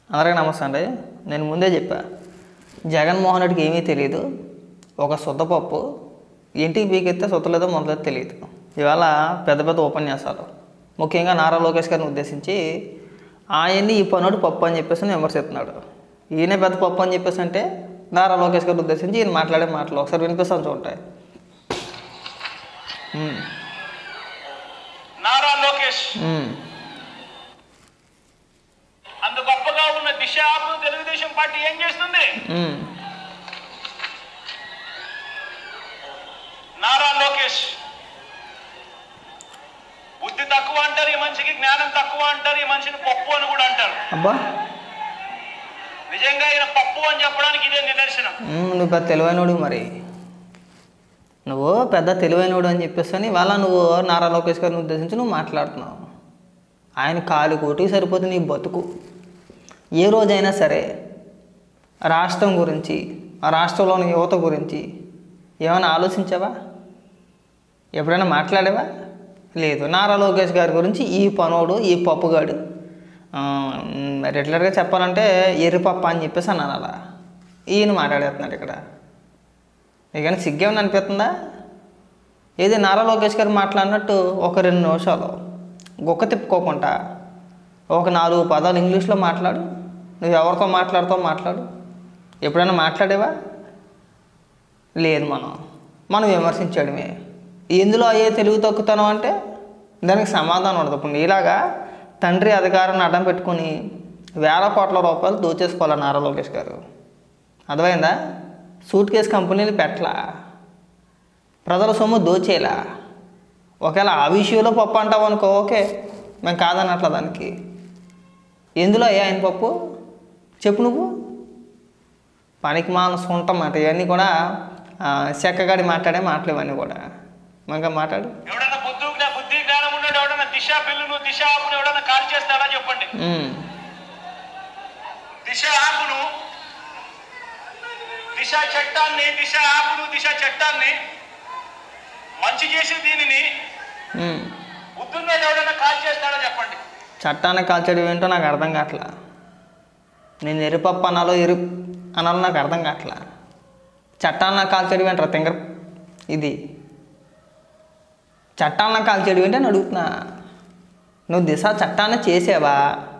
అందరికీ నమస్తే అండి నేను ముందే చెప్పా జగన్మోహన్ రెడ్డికి ఏమీ తెలియదు ఒక శుద్ధపప్పు ఇంటికి పీకెత్తే శుద్ధలేదో మొదలైతే తెలియదు ఇవాళ పెద్ద పెద్ద ఉపన్యాసాలు ముఖ్యంగా నారా లోకేష్ గారిని ఉద్దేశించి ఆయన్ని ఈ పనుడు పప్పు అని చెప్పేసి విమర్శిస్తున్నాడు ఈయనే పెద్ద పప్పు అని చెప్పేసి అంటే నారా లోకేష్ గారిని ఉద్దేశించి ఈయన మాట్లాడే మాటలు ఒకసారి వినిపిస్తాను చూడండి ఉమ్, నారా లోకేష్ ఉమ్, అంత గొప్పగా ఉన్న దిశ యాప్ తెలుగుదేశం పార్టీ ఏం చేస్తుంది ఉమ్, నారా లోకేష్ బుద్ధి తక్కువ అంటారు ఈ మనిషికి జ్ఞానం తక్కువ అంటారు ఈ మనిషిని పప్పు అని కూడా అంటారు అబ్బా నిజంగా ఈయన పప్పు అని చెప్పడానికి ఇదే నిదర్శనం మ్మ్, నువ్వు పెద్ద తెలివైనడు మరి నువ్వు పెద్ద తెలివైనడు అని చెప్పేసి అని ఇవాళ నువ్వు నారా లోకేష్ గారిని ఉద్దేశించి నువ్వు మాట్లాడుతున్నావు ఆయన కాలు కోటికి సరిపోతుంది నీ బతుకు ఏ రోజైనా సరే రాష్ట్రం గురించి ఆ రాష్ట్రంలోని యువత గురించి ఏమైనా ఆలోచించావా ఎప్పుడైనా మాట్లాడావా లేదు నారా లోకేష్ గారి గురించి ఈ పనోడు ఈ పప్పుగాడు ఆ, మ్, రెగ్యులర్గా చెప్పాలంటే ఎర్రిపప్ప అని చెప్పేసి అన్నాను అలా ఈయన మాట్లాడేస్తున్నాడు ఇక్కడ నీకైనా సిగ్గేమని అనిపిస్తుందా ఏది నారా లోకేష్ గారు మాట్లాడినట్టు ఒక రెండు నిమిషాలు గుక్క తిప్పుకోకుండా ఒక నాలుగు పదాలు ఇంగ్లీష్లో మాట్లాడు నువ్వు ఎవరితో మాట్లాడుతావు మాట్లాడు ఎప్పుడైనా మాట్లాడేవా లేదు మనం మనం విమర్శించడమే ఎందులో అయ్యే తెలుగు తక్కుతాను అంటే దానికి సమాధానం ఉండదు ఇప్పుడు నీలాగా తండ్రి అధికారాన్ని అడ్డం పెట్టుకుని వేల కోట్ల రూపాయలు దోచేసుకోవాలి నారా లోకేష్ గారు అర్థమైందా సూట్ కేస్ కంపెనీలు పెట్టలా ప్రజల సొమ్ము దోచేలా ఒకవేళ ఆ విషయంలో పప్పు అంటావు అనుకో ఓకే మేము కాదన్నట్ల దానికి ఎందులో అయ్యా ఆయన పప్పు చెప్పు నువ్వు పనికి మాన సొంతం మాట ఇవన్నీ కూడా ఆ, చెక్కగాడి మాట్లాడే మాటలు ఇవన్నీ కూడా ఇంకా మాట్లాడు ఎవడన్నా బుద్ధి జ్ఞా- బుద్ధి జ్ఞానం ఉన్నాడు ఎవడన్నా దిశ బిల్లును దిశ యాప్ను ఎవడన్నా కాల్ చేస్తాడా చెప్పండి ఉమ్, దిశ యాప్ను దిశ చట్టాన్ని దిశ యాప్ను దిశ చట్టాన్ని మంచి చేసే దీనిని ఉమ్. బుద్ధున్నాడు ఎవడన్నా కాల్ చేస్తాడా చెప్పండి చట్టాన్ని కాల్చడం ఏంటో నాకు అర్థం కావట్లా నేను ఎరుపప్పు అనాలో ఎరు అనాలో నాకు అర్థం కావట్లా చట్టాన్ని కాల్చడం ఏంట్రా తింగర్ ఇది చట్టాలను కాల్చడం ఏంటని అడుగుతున్నా నువ్వు దిశ చట్టాన్ని చేసావా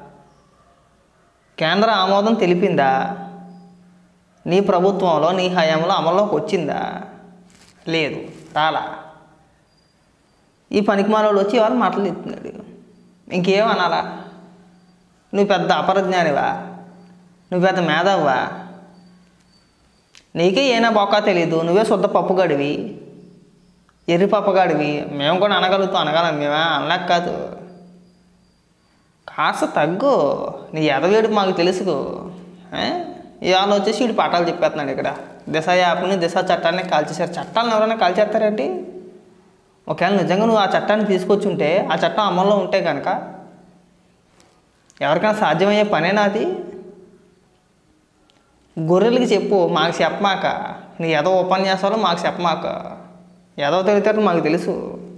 కేంద్ర ఆమోదం తెలిపిందా నీ ప్రభుత్వంలో నీ హయాంలో అమల్లోకి వచ్చిందా లేదు రాలా ఈ పనికిమాలోడు వచ్చి వాళ్ళు మాటలు ఇస్తున్నాడు ఇంకేం అనాలా నువ్వు పెద్ద అపరజ్ఞానివా నువ్వు పెద్ద మేధావా నీకే ఏనా బొక్క తెలీదు నువ్వే శుద్ధ పప్పుగాడివి ఎర్రి పప్పగాడివి మేము కూడా అనగలుగుతాం అనగలం మేమా అనలేక కాదు కాస్త తగ్గు నీ ఎదవేడు మాకు తెలుసు ఏ? ఇవాళ వచ్చేసి వీడు పాఠాలు చెప్పేస్తున్నాడు ఇక్కడ దిశ యాప్ని దిశ చట్టాన్ని కాల్చేశారు చట్టాలను ఎవరైనా కాల్చేస్తారేంటి ఒకవేళ నిజంగా నువ్వు ఆ చట్టాన్ని తీసుకొచ్చి ఉంటే ఆ చట్టం అమల్లో ఉంటే కనుక ఎవరికైనా సాధ్యమయ్యే పనేనా అది గొర్రెలకి చెప్పు మాకు చెప్పమాక నీ ఏదో ఉపన్యాసాలు మాకు చెప్పమాక ఏదో తెలితే మాకు తెలుసు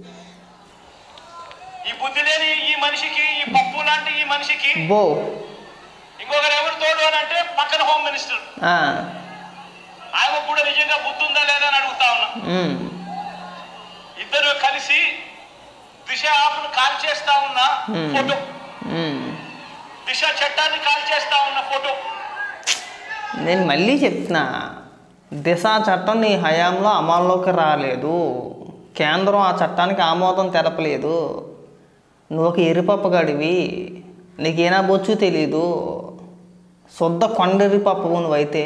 ఈ బుద్ధి లేని ఈ మనిషికి ఈ పప్పు లాంటి ఈ మనిషికి బో ఇంకొకరు ఎవరు తోడు అని అంటే పక్కన హోమ్ మినిస్టర్ ఆ, ఆయన కూడా నిజంగా బుద్ధి ఉందా లేదా అని అడుగుతా ఉన్నా ఉమ్, ఇద్దరు కలిసి దిశ యాప్ను కాల్ చేస్తా ఉన్న Hmm. ఫోటో ఉమ్. దిశ చట్టాన్ని కాల్ చేస్తా ఉన్న ఫోటో నేను మళ్ళీ చెప్తున్నా దిశ చట్టం నీ హయాంలో అమల్లోకి రాలేదు కేంద్రం ఆ చట్టానికి ఆమోదం తెలపలేదు నువ్వు ఒక ఎర్రిపప్పగాడివి నీకేనా బొచ్చు తెలీదు శుద్ధ కొండెర్రిపప్పు నువ్వైతే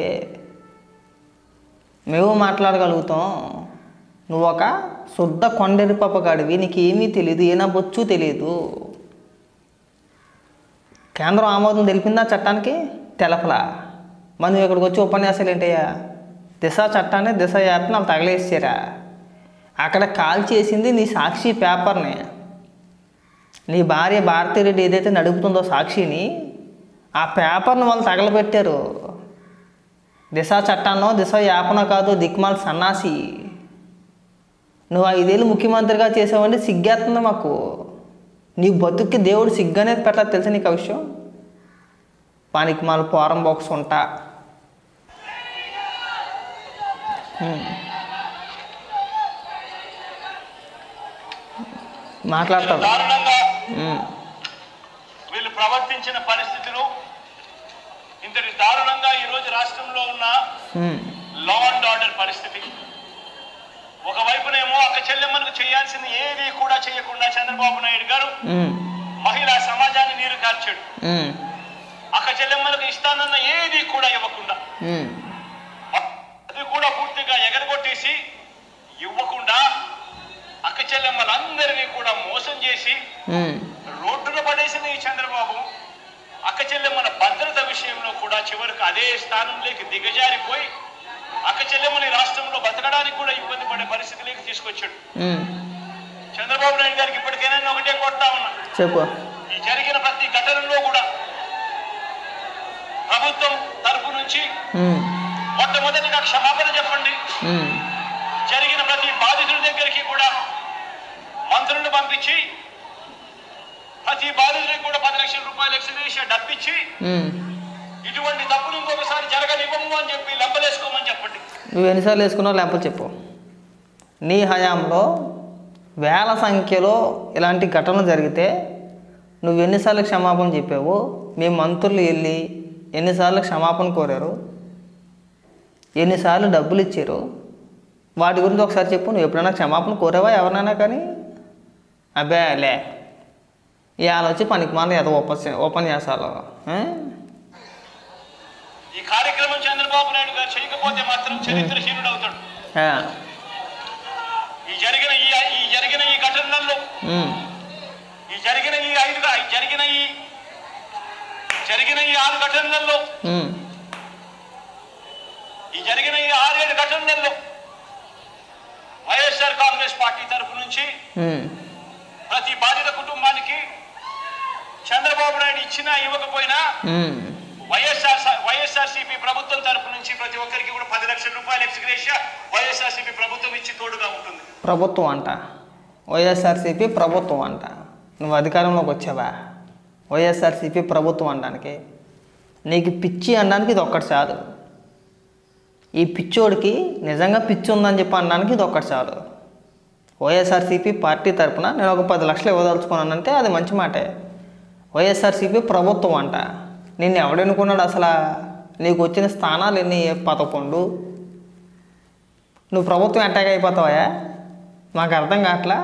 మేము మాట్లాడగలుగుతాం నువ్వు ఒక శుద్ధ కొండెర్రిపప్పగాడివి నీకేమీ తెలియదు ఏనా బొచ్చు తెలియదు కేంద్రం ఆమోదం తెలిపిందా చట్టానికి తెలపలా మరి నువ్వు ఇక్కడికి వచ్చి ఉపన్యాసాలు ఏంటయ్యా దిశ చట్టాన్ని దిశ యాప్ని వాళ్ళు తగలేసారా అక్కడ కాల్ చేసింది నీ సాక్షి పేపర్ని నీ భార్య భారతిరెడ్డి ఏదైతే నడుపుతుందో సాక్షిని ఆ పేపర్ని వాళ్ళు తగలబెట్టారు దిశ చట్టాన్నో దిశ యాపనో కాదు దిక్మాల్ సన్నాసి నువ్వు ఐదేళ్ళు ముఖ్యమంత్రిగా చేసావంటే సిగ్గేస్తుంది మాకు నీ బతుక్కి దేవుడు సిగ్గు అనేది పెట్టలేదు తెలుసా నీకు ఆ విషయం పనికి మాల పోరం బాక్స్ ఉంటా మాట్లాడతాడు దారుణంగా ఉమ్, వీళ్ళు ప్రవర్తించిన పరిస్థితులు ఇంతటి దారుణంగా ఈ రోజు రాష్ట్రంలో ఉన్న ఉమ్, లా అండ్ ఆర్డర్ పరిస్థితి ఒకవైపునేమో అక్క చెల్లెమ్మలకు చేయాల్సింది ఏది కూడా చేయకుండా చంద్రబాబు నాయుడు గారు ఉమ్, మహిళా సమాజాన్ని నీరు కార్చాడు ఉమ్, అక్క చెల్లెమ్మలకు ఇస్తానన్న ఏది కూడా ఇవ్వకుండా ఉమ్, అది కూడా పూర్తిగా ఎగరగొట్టేసి ఇవ్వకుండా అక్క చెల్లెమ్మలందరినీ కూడా మోసం చేసి ఉమ్, రోడ్డున పడేసిన ఈ చంద్రబాబు అక్క చెల్లెమ్మల భద్రత విషయంలో కూడా చివరికి అదే స్థానంలోకి దిగజారిపోయి అక్క చెల్లెమ్మని రాష్ట్రంలో బతకడానికి కూడా ఇబ్బంది పడే పరిస్థితిలోకి తీసుకొచ్చాడు ఉమ్. చంద్రబాబు నాయుడు గారికి ఇప్పటికైనా నేను ఒకటే కొడతా ఉన్నా చెప్పు ఈ జరిగిన ప్రతి ఘటనలో కూడా ప్రభుత్వం తరపు నుంచి ఉమ్, మొట్టమొదటిగా క్షమాపణ చెప్పండి ఉమ్, జరిగిన ప్రతి బాధితుడి దగ్గరికి కూడా మంత్రులను పంపించి ప్రతి బాధితుడికి కూడా పది లక్షల రూపాయలు ఎక్స్గ్రేషియా డబ్బిచ్చి ఉమ్. ఇటువంటి తప్పులు ఇంకొకసారి జరగనివ్వము అని చెప్పి లెంపలేసుకోమని చెప్పండి నువ్వు ఎన్నిసార్లు వేసుకున్నావు లేకపోతే చెప్పు నీ హయాంలో వేల సంఖ్యలో ఇలాంటి ఘటనలు జరిగితే నువ్వు ఎన్నిసార్లు క్షమాపణ చెప్పావు మీ మంత్రులు వెళ్ళి ఎన్నిసార్లు క్షమాపణ కోరారు ఎన్నిసార్లు డబ్బులు ఇచ్చారు వాటి గురించి ఒకసారి చెప్పు నువ్వు ఎప్పుడైనా క్షమాపణ కోరావా ఎవరినైనా కానీ అబ్బే లే ఇవాళ వచ్చి పనికి మాల ఏదో ఉపన్యాసాలు ఉపన్యాసాలు ఆ? ఈ కార్యక్రమం చంద్రబాబు నాయుడు గారు చేయకపోతే మాత్రం చరిత్రహీనుడు అవుతాడు ఆ. ఈ జరిగిన ఈ ఈ జరిగిన ఈ ఘటనల్లో ఉమ్. ఈ జరిగిన ఈ ఐదుగా ఈ జరిగిన ఈ జరిగిన ఈ ఆరు ఘటనలలో ఉమ్. ఈ జరిగిన ఈ ఆరేడు ఘటనలలో వైఎస్ఆర్ కాంగ్రెస్ పార్టీ తరఫు నుంచి ఉమ్. ప్రతి బాధిత కుటుంబానికి చంద్రబాబు నాయుడు ఇచ్చినా ఇవ్వకపోయినా ఉమ్. వైఎస్ఆర్ వైఎస్ఆర్సీపీ ప్రభుత్వం తరపు నుంచి ప్రతి ఒక్కరికి కూడా పది లక్షల రూపాయలు ఎక్స్గ్రేషియా వైఎస్ఆర్సీపీ ప్రభుత్వం ఇచ్చి తోడుగా ఉంటుంది ప్రభుత్వం అంట వైఎస్ఆర్సీపీ ప్రభుత్వం అంట నువ్వు అధికారంలోకి వచ్చావా వైఎస్ఆర్సీపీ ప్రభుత్వం అనడానికి నీకు పిచ్చి అనడానికి ఇది ఒక్కటి చాలు ఈ పిచ్చోడికి నిజంగా పిచ్చి ఉందని చెప్పి అనడానికి ఇది ఒక్కటి చాలు వైఎస్ఆర్సీపీ పార్టీ తరపున నేను ఒక పది లక్షలు ఇవ్వదలుచుకున్నానంటే అది మంచి మాటే వైఎస్ఆర్సీపీ ప్రభుత్వం అంట నిన్ను ఎవడనుకున్నాడు అసలు నీకు వచ్చిన స్థానాలు ఎన్ని పదకొండు నువ్వు ప్రభుత్వం అటాక్ అయిపోతావా మాకు అర్థం కావట్లా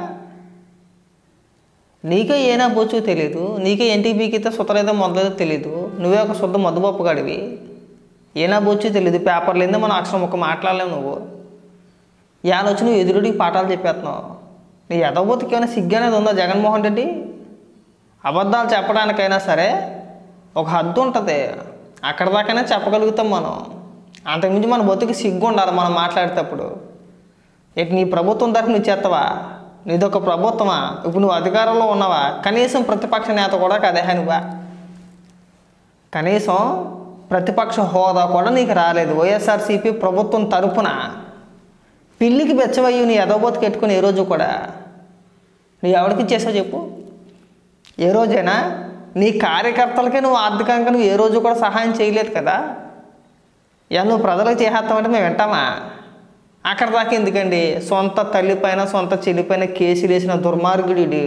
నీకే ఏనా బొచ్చు తెలియదు నీకే ఎన్టీపీకితే సుతలేదో మొదలేదో తెలియదు నువ్వే ఒక శుద్ధ మధుపప్పు గడివి ఏనా బొచ్చు తెలియదు పేపర్లు ఏందో మనం అక్షరం ఒక మాట్లాడలేవు నువ్వు ఇవాళ వచ్చి నువ్వు ఎదురుడికి పాఠాలు చెప్పేస్తున్నావు నీ ఎదవబోతుకి ఏమైనా సిగ్గు అనేది ఉందా జగన్మోహన్ రెడ్డి అబద్ధాలు చెప్పడానికైనా సరే ఒక హద్దు ఉంటుంది అక్కడ దాకైనా చెప్పగలుగుతాం మనం అంతకుమించి మన బతుకు సిగ్గు ఉండాలి మనం మాట్లాడేటప్పుడు ఇక నీ ప్రభుత్వం తరఫు నువ్వు చేస్తావా నీదొక ప్రభుత్వమా ఇప్పుడు నువ్వు అధికారంలో ఉన్నావా కనీసం ప్రతిపక్ష నేత కూడా కదే నువ్వా కనీసం ప్రతిపక్ష హోదా కూడా నీకు రాలేదు వైఎస్ఆర్సీపీ ప్రభుత్వం తరపున పిల్లికి బెచ్చవయ్యి నీ ఎదవబోతుకు ఎట్టుకుని ఏ రోజు కూడా నీ ఎవరికి ఇచ్చేసావు చెప్పు ఏ రోజైనా నీ కార్యకర్తలకే నువ్వు ఆర్థికంగా నువ్వు ఏ రోజు కూడా సహాయం చేయలేదు కదా ఇక నువ్వు ప్రజలకు చేసేస్తామంటే మేము వింటామా అక్కడ దాకా ఎందుకండి సొంత తల్లి పైన సొంత చెల్లి పైన కేసులు వేసిన దుర్మార్గుడు ఈడు.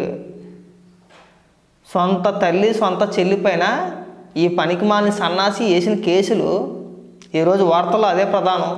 సొంత తల్లి సొంత చెల్లి పైన ఈ పనికి మాలిన సన్నాసి వేసిన కేసులు ఈరోజు వార్తల్లో అదే ప్రధానం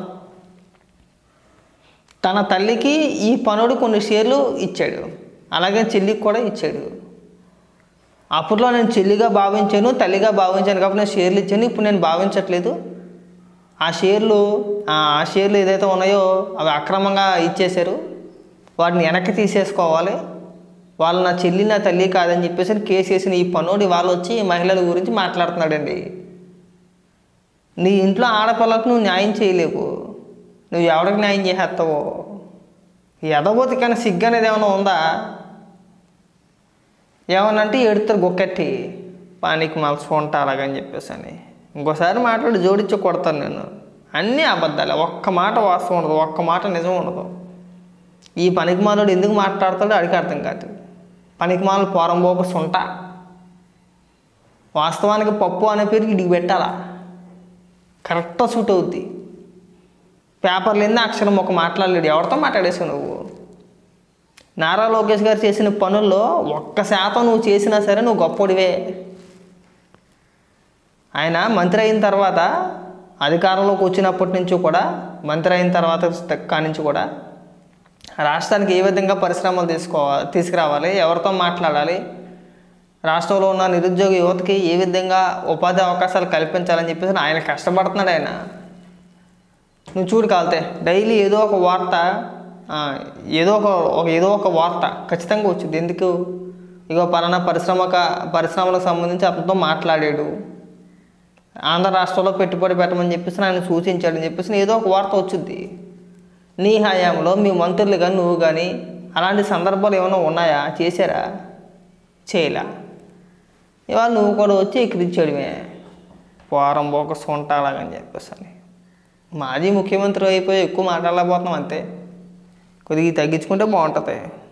తన తల్లికి ఈ పనుడు కొన్ని షేర్లు ఇచ్చాడు అలాగే చెల్లికి కూడా ఇచ్చాడు అప్పట్లో నేను చెల్లిగా భావించాను తల్లిగా భావించాను కాబట్టి నేను షేర్లు ఇచ్చాను ఇప్పుడు నేను భావించట్లేదు ఆ షేర్లు ఆ ఆ షేర్లు ఏదైతే ఉన్నాయో అవి అక్రమంగా ఇచ్చేశారు వాటిని వెనక్కి తీసేసుకోవాలి వాళ్ళు నా చెల్లి నా తల్లి కాదని చెప్పేసి కేసు వేసిన ఈ పనుడు వాళ్ళు వచ్చి ఈ మహిళల గురించి మాట్లాడుతున్నాడండి నీ ఇంట్లో ఆడపిల్లలకు నువ్వు న్యాయం చేయలేవు నువ్వు ఎవరికి న్యాయం చేసేస్తావో ఎదబోతి కానీ సిగ్గు అనేది ఏమైనా ఉందా ఏమనంటే ఎడుతారు గొక్కెట్టి పానికి మలసి ఉంటా అలాగని చెప్పేసి అని ఇంకోసారి మాట్లాడి జోడించి కొడతాను నేను అన్నీ అబద్ధాలే ఒక్క మాట వాస్తవం ఉండదు ఒక్క మాట నిజం ఉండదు ఈ పనికి మాలోడు ఎందుకు మాట్లాడతాడో అడిగి అర్థం కాదు పనికి మాలు పోరంబోకు సుంట వాస్తవానికి పప్పు అనే పేరు ఇడికి పెట్టాలా కరెక్ట్ సూట్ అవుద్ది పేపర్లు ఎన్ని అక్షరం ఒక మాట్లాడలేడు ఎవరితో మాట్లాడేసావు నువ్వు నారా లోకేష్ గారు చేసిన పనుల్లో ఒక్క శాతం నువ్వు చేసినా సరే నువ్వు గొప్పడివే ఆయన మంత్రి అయిన తర్వాత అధికారంలోకి వచ్చినప్పటి నుంచి కూడా మంత్రి అయిన తర్వాత కానించి కూడా రాష్ట్రానికి ఏ విధంగా పరిశ్రమలు తీసుకోవాలి తీసుకురావాలి ఎవరితో మాట్లాడాలి రాష్ట్రంలో ఉన్న నిరుద్యోగ యువతకి ఏ విధంగా ఉపాధి అవకాశాలు కల్పించాలని చెప్పేసి ఆయన కష్టపడుతున్నాడు ఆయన నువ్వు చూడు కాలితే డైలీ ఏదో ఒక వార్త ఆ, ఏదో ఒక ఒక ఏదో ఒక వార్త ఖచ్చితంగా వచ్చింది ఎందుకు ఇగో పలానా పరిశ్రమక పరిశ్రమలకు సంబంధించి అతనితో మాట్లాడాడు ఆంధ్ర రాష్ట్రంలో పెట్టుబడి పెట్టమని చెప్పేసి ఆయన సూచించాడని చెప్పేసి ఏదో ఒక వార్త వచ్చింది నీ హయాంలో మీ మంత్రులు కానీ నువ్వు కానీ అలాంటి సందర్భాలు ఏమైనా ఉన్నాయా చేశారా చేయలా ఇవాళ నువ్వు కూడా వచ్చి ఎక్కిరించాడుమే వారం పోక సొంటాలాగని చెప్పేసి అని మాజీ ముఖ్యమంత్రి అయిపోయి ఎక్కువ మాట్లాడలేకపోతున్నాం అంతే కొద్దిగా తగ్గించుకుంటే బాగుంటుంది